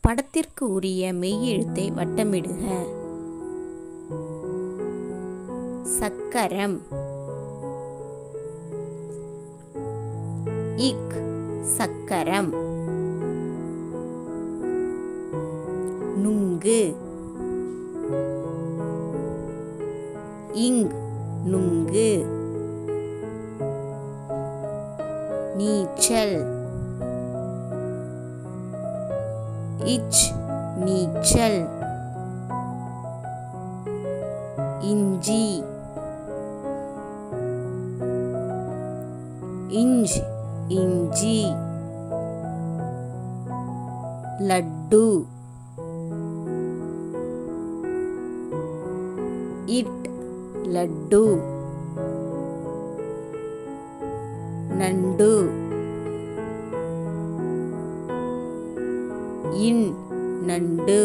படத்திற்கு உரிய மெய்யெழுத்தை வட்டமிடுக சக்கரம் இக் சக்கரம் நுங்கு இங் நுங்கு நீச்சல் இச் நீச்சல் இஞ்சி இஞ்ச் இஞ்சி லட்டு இட் லட்டு நண்டு இன் நண்டு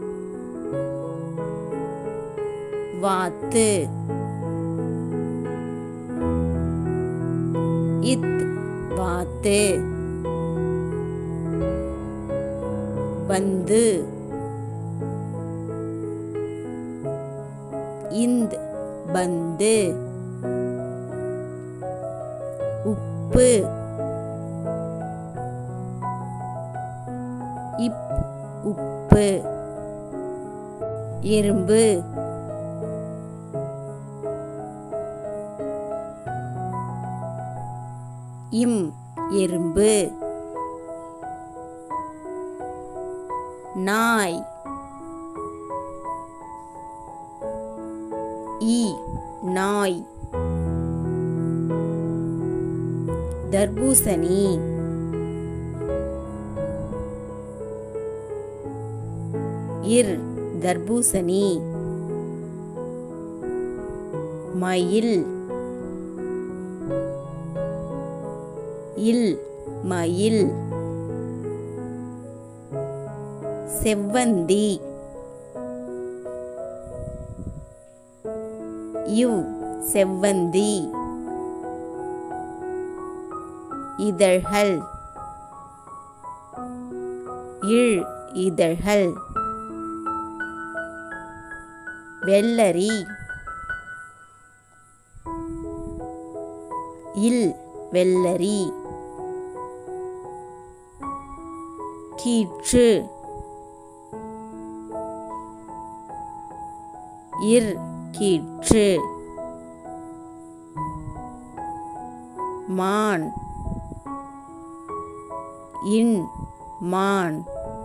வாத்து இத் வாத்து வந்து இந்த் பந்து உப்பு இப் உப்பு எறும்பு இம் எறும்பு நாய் ஈ நாய் தர்பூசணி இர் தர்பூசணி மயில் இல் மயில் செவ்வந்தி இவ் செவ்வந்தி இதழ்கள் இழ் இதழ்கள் வெள்ளரி இல் வெள்ளரி கீற்று இர் கீற்று மான் இன் மான்